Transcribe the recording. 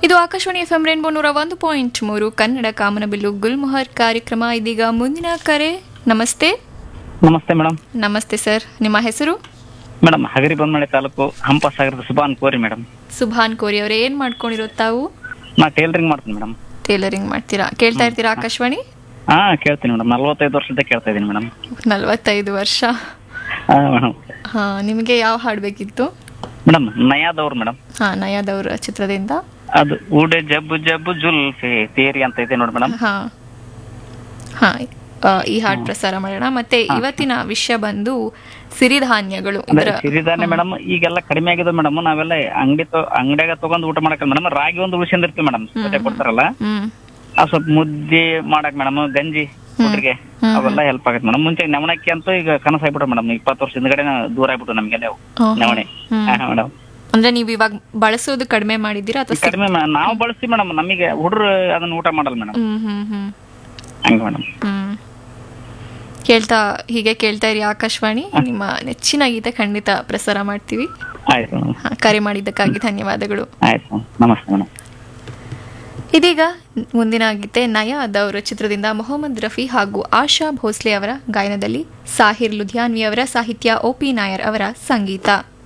ಇದು Akashvani F M rainbow ನೂರ ಒಂದು ಪಾಯಿಂಟ್ ಮೂರು ಕನ್ನಡ ಕಾಮನಬಿಲ್ಲು ಗುಲ್ಮೊಹರ್ ಕಾರ್ಯಕ್ರಮ ಇದೀಗ ಮುಂದಿನ ಕರೆ ನಮಸ್ತೆ ನಮಸ್ತೆ ಮೇಡಮ್ ನಮಸ್ತೆ ಸರ್ ನಿಮ್ಮ ಹೆಸರು ಮೇಡಮ್ ಹಗರಿ ಬೊಮ್ಮಳೆ ತಾಲೂಕು ಹಂಪಸಾಗರದ ಸುಬಾನ್ ಕೋರಿ ಮೇಡಮ್ ಸುಭಾನ್ ಕೋರಿ ಅವರೇ ಏನ್ ಮಾಡ್ಕೊಂಡಿರೋ ತಾವು ನಾ ಟೇಲರಿಂಗ್ ಮಾಡ್ತೀನಿ ಮೇಡಮ್ ಟೇಲರಿಂಗ್ ಮಾಡ್ತೀರಾ ಕೇಳ್ತಾ ಇರ್ತೀರಾ ಆಕಾಶವಾಣಿ ಹಾ ಕೇಳ್ತೀನಿ ಮೇಡಮ್ ನಲ್ವತ್ತೈದು ವರ್ಷದ ಕೇಳ್ತಾ ಇದ್ದೀನಿ ಮೇಡಮ್ ನಲವತ್ತೈದು ವರ್ಷ ಹಾ ಮೇಡಮ್ ಹಾ ನಿಮಗೆ ಯಾವ ಹಾಡು ಬೇಕಿತ್ತು ಮೇಡಮ್ ನಯಾದವ್ರು ಮೇಡಮ್ ಹಾ ನಯಾದವ್ರ ಚಿತ್ರದಿಂದ ಅದು ಊಡೆ ಜಬ್ಬು ಜಬ್ಬು ಜುಲ್ಫೆ ತೇರಿ ಅಂತ ಇದೆ ನೋಡಿ ಮೇಡಮ್ ಹಾ ಹಾ ಆ, ಈ ಹಾಡು ಪ್ರಸಾರ ಮಾಡೋಣ ಮತ್ತೆ ಇವತ್ತಿನ ವಿಷಯ ಬಂದು ಸಿರಿಧಾನ್ಯಗಳು ಅಂದ್ರೆ ಇದರ ಸಿರಿಧಾನ್ಯ ಮೇಡಮ್ ಈಗೆಲ್ಲ ಕಡಿಮೆ ಆಗಿದೆ ಮೇಡಮ್ ನಾವೆಲ್ಲ ಅಂಗಡಿ ಅಂಗಡಿಯಾಗ ತಗೊಂಡ್ ಊಟ ಮಾಡಕ್ ಮೇಡಮ್ ರಾಗಿ ಒಂದು ಉಳಿಸಿರ್ತೀವಿ ಮೇಡಮ್ ಜೊತೆ ಕೊಡ್ತಾರಲ್ಲ ಹ್ಮ್ ಆ ಸ್ವಲ್ಪ ಮುದ್ದೆ ಮಾಡಕ್ ಮೇಡಮ್ ಗಂಜಿ ಹುಡ್ರಿಗೆ ಅವೆಲ್ಲ ಹೆಲ್ಪ್ ಆಗತ್ತೆ ಮೇಡಮ್ ಮುಂಚೆ ನವಣಕ್ಕಿ ಅಂತೂ ಈಗ ಕನಸಾಗ್ಬಿಟ್ರೆ ಮೇಡಮ್ ಇಪ್ಪತ್ತು ವರ್ಷ ಹಿಂದ್ಗಡೆ ದೂರ ಆಗ್ಬಿಟ್ಟು ನಮ್ಗೆಲ್ಲ ಅವು ಹ್ಮ್. ನವಣೆ ಹ್ಮ್. ಮೇಡಮ್ ಅಂದ್ರೆ ನೀವು ಇವಾಗ ಬಳಸೋದು ಕಡಿಮೆ ಮಾಡಿದ್ದೀರಾ ಅಥವಾ ಸಿ- ಕಡಿಮೆ ಮಾ- ನಾವು ಬಳಸ್ತೀವಿ ಮೇಡಮ್ ನಮಗೆ ಹುಡುಗರು ಅದನ್ನ ಊಟ ಮಾಡಲ್ಲ ಮೇಡಮ್ ಹ್ಮ್ ಹ್ಮ್ ಹ್ಮ್ ಹಂಗ ಮೇಡಮ್ ಹ್ಮ್ ಕೇಳ್ತಾ ಹೀಗೆ ಕೇಳ್ತಾ ಇರಿ ಆಕಾಶವಾಣಿ ನಿಮ್ಮ ನೆಚ್ಚಿನ ಗೀತೆ ಖಂಡಿತ ಪ್ರಸಾರ ಮಾಡ್ತೀವಿ ಆಯ್ತು ಮೇಡಮ್ ಹಾ, ಕರೆ ಮಾಡಿದ್ದಕ್ಕಾಗಿ ಧನ್ಯವಾದಗಳು ಆಯ್ತು ಮೇಡಮ್ ನಮಸ್ತೆ ಮೇಡಮ್ ಇದೀಗ ಮುಂದಿನ ಗೀತೆ ನಯ ಅದವರ ಚಿತ್ರದಿಂದ ಮೊಹಮ್ಮದ್ ರಫಿ ಹಾಗೂ ಆಶಾ ಭೋಸ್ಲೆ ಅವರ ಗಾಯನದಲ್ಲಿ ಸಾಹಿರ್ ಲುಧಿಯಾನ್ವಿ ಅವರ ಸಾಹಿತ್ಯ ಒ ಪಿ ನಾಯರ್ ಅವರ ಸಂಗೀತ